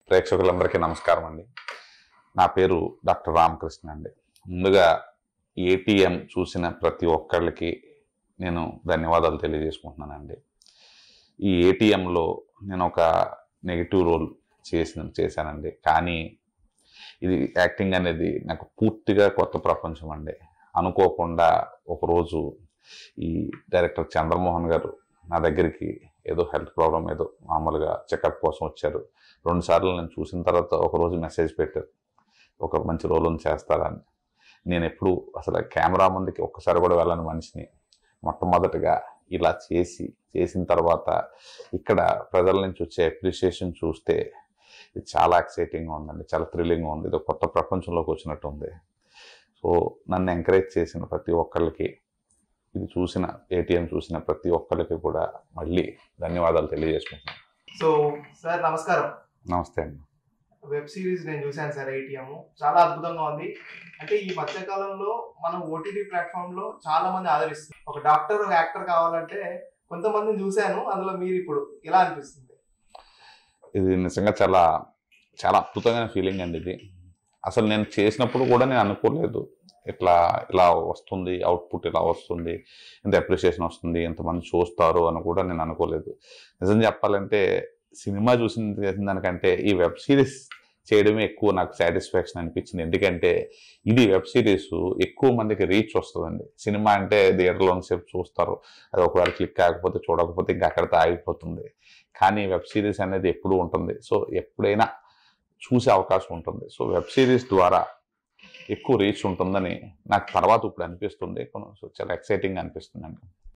ప్రేక్షకులందరికీ నమస్కారం అండి నా పేరు డాక్టర్ రామకృష్ణ అండి ముందుగా ఏటీఎం చూసిన ప్రతి ఒక్కళ్ళకి నేను ధన్యవాదాలు తెలియజేసుకుంటున్నానండి ఈ ఏటీఎంలో నేను ఒక నెగిటివ్ రోల్ చేసిన చేశానండి కానీ ఇది యాక్టింగ్ అనేది నాకు పూర్తిగా కొత్త ప్రపంచం అండి అనుకోకుండా ఒకరోజు ఈ డైరెక్టర్ చంద్రమోహన్ గారు నా దగ్గరికి ఏదో హెల్త్ ప్రాబ్లం ఏదో మామూలుగా చెకప్ కోసం వచ్చారు రెండు సార్లు నేను చూసిన తర్వాత ఒకరోజు మెసేజ్ పెట్టారు ఒక మంచి రోల్ ఉంది చేస్తారా అని నేను ఎప్పుడు అసలు కెమెరా ముందుకి ఒక్కసారి కూడా వెళ్ళని మనిషిని మొట్టమొదటిగా ఇలా చేసి చేసిన తర్వాత ఇక్కడ ప్రజల నుంచి వచ్చే అప్రిషియేషన్ చూస్తే ఇది చాలా ఎక్సైటింగ్గా ఉందండి చాలా థ్రిల్లింగ్గా ఉంది ఇది ఒక కొత్త ప్రపంచంలోకి వచ్చినట్టు ఉంది సో నన్ను ఎంకరేజ్ చేసిన ప్రతి ఒక్కళ్ళకి ఇది చూసిన ఏటీఎం చూసిన ప్రతి ఒక్కరికి కూడా మళ్ళీ ధన్యవాదాలు తెలియజేసుకుంటున్నాను సో సార్ నమస్కారం నమస్తే అండి వెబ్ సిరీస్ నేను చూశాను సార్ ఏటీఎం చాలా అద్భుతంగా ఉంది అంటే ఈ మధ్యకాలంలో మనం ఓటీటీ ప్లాట్ఫామ్ లో చాలా మంది ఆదరిస్తుంది ఒక డాక్టర్ ఒక యాక్టర్ కావాలంటే కొంతమందిని చూశాను అందులో మీరు ఇప్పుడు ఎలా అనిపిస్తుంది ఇది నిజంగా చాలా చాలా అద్భుతమైన ఫీలింగ్ అండి ఇది అసలు నేను చేసినప్పుడు కూడా నేను అనుకోలేదు ఇట్లా ఇలా వస్తుంది అవుట్పుట్ ఇలా వస్తుంది ఇంత అప్రిషియేషన్ వస్తుంది ఎంతమంది చూస్తారు అని కూడా నేను అనుకోలేదు నిజం చెప్పాలంటే సినిమా చూసిన చేసిన దానికంటే ఈ వెబ్ సిరీస్ చేయడమే ఎక్కువ నాకు సాటిస్ఫాక్షన్ అనిపించింది ఎందుకంటే ఇది వెబ్ సిరీస్ ఎక్కువ మందికి రీచ్ వస్తుందండి సినిమా అంటే థియేటర్లో సేపు చూస్తారు అది ఒకవేళ క్లిక్ కాకపోతే చూడకపోతే ఇంకా అక్కడితో ఆగిపోతుంది కానీ వెబ్ సిరీస్ అనేది ఎప్పుడు ఉంటుంది సో ఎప్పుడైనా చూసే అవకాశం ఉంటుంది సో వెబ్ సిరీస్ ద్వారా ఎక్కువ రీచ్ ఉంటుందని నాకు తర్వాత ఇప్పుడు అనిపిస్తుంది సో చాలా ఎక్సైటింగ్ అనిపిస్తుంది అండి